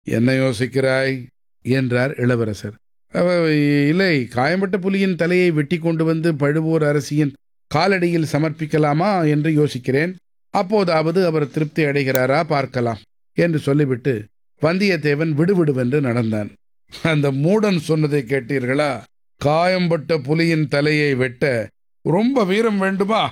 என்ன யோசிக்கிறாய் என்றார் இளவரசர் அவ இல்லை காயம்பட்ட புலியின் தலையை வெட்டி கொண்டு வந்து பழுவூர் அரசியின் காலடியில் சமர்ப்பிக்கலாமா என்று யோசிக்கிறேன் அப்போதாவது அவர் திருப்தி அடைகிறாரா பார்க்கலாம் என்று சொல்லிவிட்டு வந்தியத்தேவன் விடுவிடுவென்று நடந்தான் அந்த மூடன் சொன்னதை கேட்டீர்களா காயம்பட்ட புலியின் தலையை வெட்ட ரொம்ப வீரம் வேண்டுமா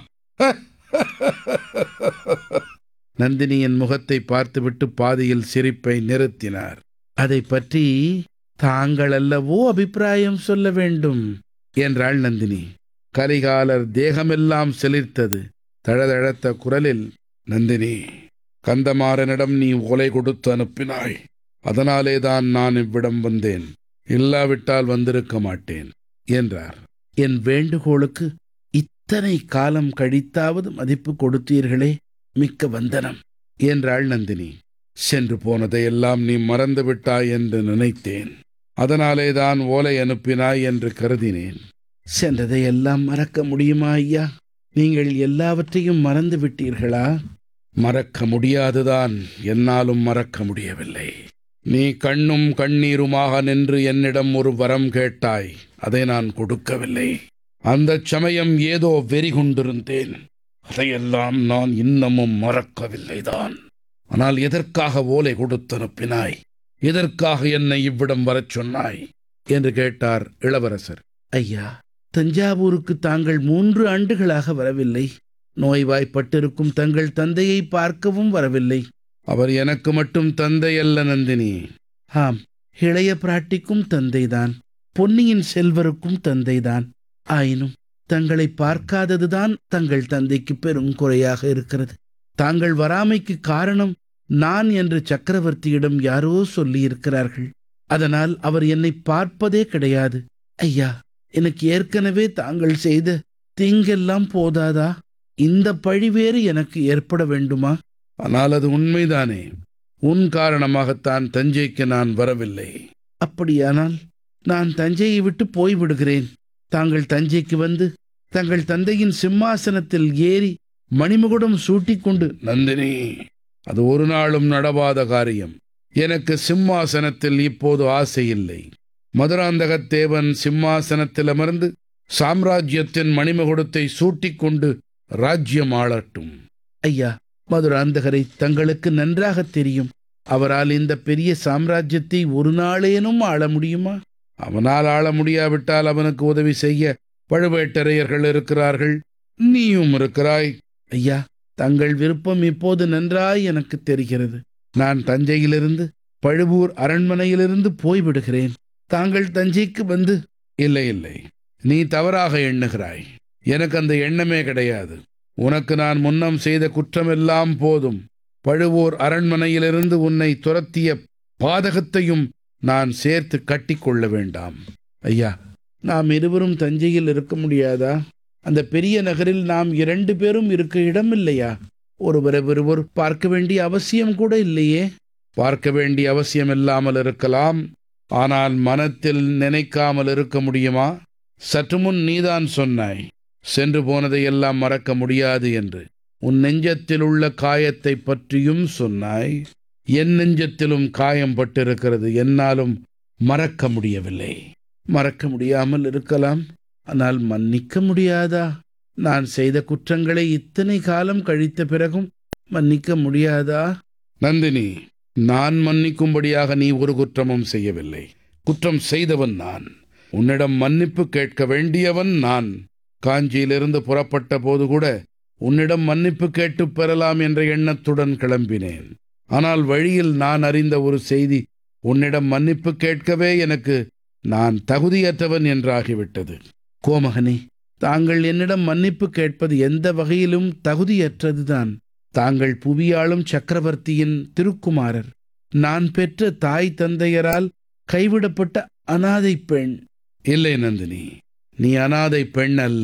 நந்தினியின் முகத்தை பார்த்துவிட்டு பாதியில் சிரிப்பை நிறுத்தினார் அதை பற்றி தாங்கள் அல்லவோ அபிப்பிராயம் சொல்ல வேண்டும் என்றாள் நந்தினி கரிகாலர் தேகமெல்லாம் செலிர்த்தது தழதழத்த குரலில் நந்தினி கந்தமாறனிடம் நீ ஓலை கொடுத்து அனுப்பினாய் அதனாலேதான் நான் இவ்விடம் வந்தேன் இல்லாவிட்டால் வந்திருக்க மாட்டேன் என்றார் என் வேண்டுகோளுக்கு இத்தனை காலம் கழித்தாவது மதிப்பு கொடுத்தீர்களே மிக்க வந்தனம் என்றாள் நந்தினி சென்று போனதையெல்லாம் நீ மறந்து விட்டாய் என்று நினைத்தேன் அதனாலேதான் ஓலை அனுப்பினாய் என்று கருதினேன் சென்றதையெல்லாம் மறக்க முடியுமா ஐயா நீங்கள் எல்லாவற்றையும் மறந்து விட்டீர்களா மறக்க முடியாதுதான் என்னாலும் மறக்க முடியவில்லை நீ கண்ணும் கண்ணீருமாக நின்று என்னிடம் ஒரு வரம் கேட்டாய் அதை நான் கொடுக்கவில்லை அந்த சமயம் ஏதோ வெறி கொண்டிருந்தேன் அதையெல்லாம் நான் இன்னமும் மறக்கவில்லைதான் ஆனால் எதற்காக ஓலை கொடுத்து அனுப்பினாய் எதற்காக என்னை இவ்விடம் வரச் சொன்னாய் என்று கேட்டார் இளவரசர் ஐயா தஞ்சாவூருக்கு தாங்கள் மூன்று ஆண்டுகளாக வரவில்லை நோய்வாய்ப்பட்டிருக்கும் தங்கள் தந்தையை பார்க்கவும் வரவில்லை அவர் எனக்கு மட்டும் தந்தை அல்ல நந்தினி ஆம் இளைய பிராட்டிக்கும் தந்தைதான் பொன்னியின் செல்வருக்கும் தந்தைதான் ஆயினும் தங்களை பார்க்காததுதான் தங்கள் தந்தைக்கு பெரும் குறையாக இருக்கிறது தாங்கள் வராமைக்கு காரணம் நான் என்று சக்கரவர்த்தியிடம் யாரோ சொல்லியிருக்கிறார்கள் அதனால் அவர் என்னை பார்ப்பதே கிடையாது ஐயா எனக்கு ஏற்கனவே தாங்கள் செய்த தீங்கெல்லாம் போதாதா இந்த பழி வேறு எனக்கு ஏற்பட வேண்டுமா ஆனால் அது உண்மைதானே உன் காரணமாகத்தான் தஞ்சைக்கு நான் வரவில்லை அப்படியானால் நான் தஞ்சையை விட்டு போய்விடுகிறேன் தாங்கள் தஞ்சைக்கு வந்து தங்கள் தந்தையின் சிம்மாசனத்தில் ஏறி மணிமுகுடம் சூட்டிக்கொண்டு நந்தினி அது ஒரு நாளும் நடவாத காரியம் எனக்கு சிம்மாசனத்தில் இப்போது ஆசை இல்லை மதுராந்தகத்தேவன் சிம்மாசனத்தில் அமர்ந்து சாம்ராஜ்யத்தின் மணிமகுடத்தை சூட்டிக்கொண்டு ராஜ்யம் ஆளட்டும் ஐயா மதுராந்தகரை தங்களுக்கு நன்றாக தெரியும் அவரால் இந்த பெரிய சாம்ராஜ்யத்தை ஒரு நாளேனும் ஆள முடியுமா அவனால் ஆள முடியாவிட்டால் அவனுக்கு உதவி செய்ய பழுவேட்டரையர்கள் இருக்கிறார்கள் நீயும் இருக்கிறாய் ஐயா தங்கள் விருப்பம் இப்போது நன்றாய் எனக்கு தெரிகிறது நான் தஞ்சையிலிருந்து பழுவூர் அரண்மனையிலிருந்து போய்விடுகிறேன் தாங்கள் தஞ்சைக்கு வந்து இல்லை இல்லை நீ தவறாக எண்ணுகிறாய் எனக்கு அந்த எண்ணமே கிடையாது உனக்கு நான் முன்னம் செய்த குற்றமெல்லாம் போதும் பழுவூர் அரண்மனையிலிருந்து உன்னை துரத்திய பாதகத்தையும் நான் சேர்த்து கட்டிக்கொள்ள வேண்டாம் ஐயா நாம் இருவரும் தஞ்சையில் இருக்க முடியாதா அந்த பெரிய நகரில் நாம் இரண்டு பேரும் இருக்க இடமில்லையா ஒருவரை ஒருவர் பார்க்க வேண்டிய அவசியம் கூட இல்லையே பார்க்க வேண்டிய அவசியம் இல்லாமல் இருக்கலாம் ஆனால் மனத்தில் நினைக்காமல் இருக்க முடியுமா சற்று முன் நீதான் சொன்னாய் சென்று போனதையெல்லாம் மறக்க முடியாது என்று உன் நெஞ்சத்தில் உள்ள காயத்தை பற்றியும் சொன்னாய் என் நெஞ்சத்திலும் காயம் பட்டிருக்கிறது என்னாலும் மறக்க முடியவில்லை மறக்க முடியாமல் இருக்கலாம் ஆனால் மன்னிக்க முடியாதா நான் செய்த குற்றங்களை இத்தனை காலம் கழித்த பிறகும் மன்னிக்க முடியாதா நந்தினி நான் மன்னிக்கும்படியாக நீ ஒரு குற்றமும் செய்யவில்லை குற்றம் செய்தவன் நான் உன்னிடம் மன்னிப்பு கேட்க வேண்டியவன் நான் காஞ்சியிலிருந்து புறப்பட்ட போது கூட உன்னிடம் மன்னிப்பு கேட்டு பெறலாம் என்ற எண்ணத்துடன் கிளம்பினேன் ஆனால் வழியில் நான் அறிந்த ஒரு செய்தி உன்னிடம் மன்னிப்பு கேட்கவே எனக்கு நான் தகுதியற்றவன் என்றாகிவிட்டது கோமகனே தாங்கள் என்னிடம் மன்னிப்பு கேட்பது எந்த வகையிலும் தகுதியற்றதுதான் தாங்கள் புவியாளும் சக்கரவர்த்தியின் திருக்குமாரர் நான் பெற்ற தாய் தந்தையரால் கைவிடப்பட்ட அனாதை பெண் இல்லை நந்தினி நீ அனாதை பெண் அல்ல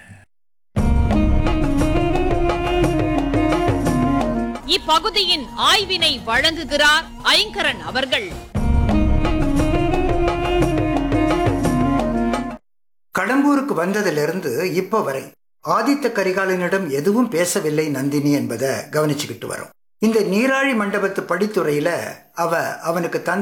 இப்பகுதியின் ஆய்வினை வழங்குகிறார் ஐங்கரன் அவர்கள் கடம்பூருக்கு வந்ததிலிருந்து இப்ப வரை ஆதித்த கரிகாலனிடம் எதுவும் பேசவில்லை நந்தினி என்பதை கவனிச்சுக்கிட்டு வரோம் இந்த நீராழி மண்டபத்து படித்துறையில அவ அவனுக்கு தந்த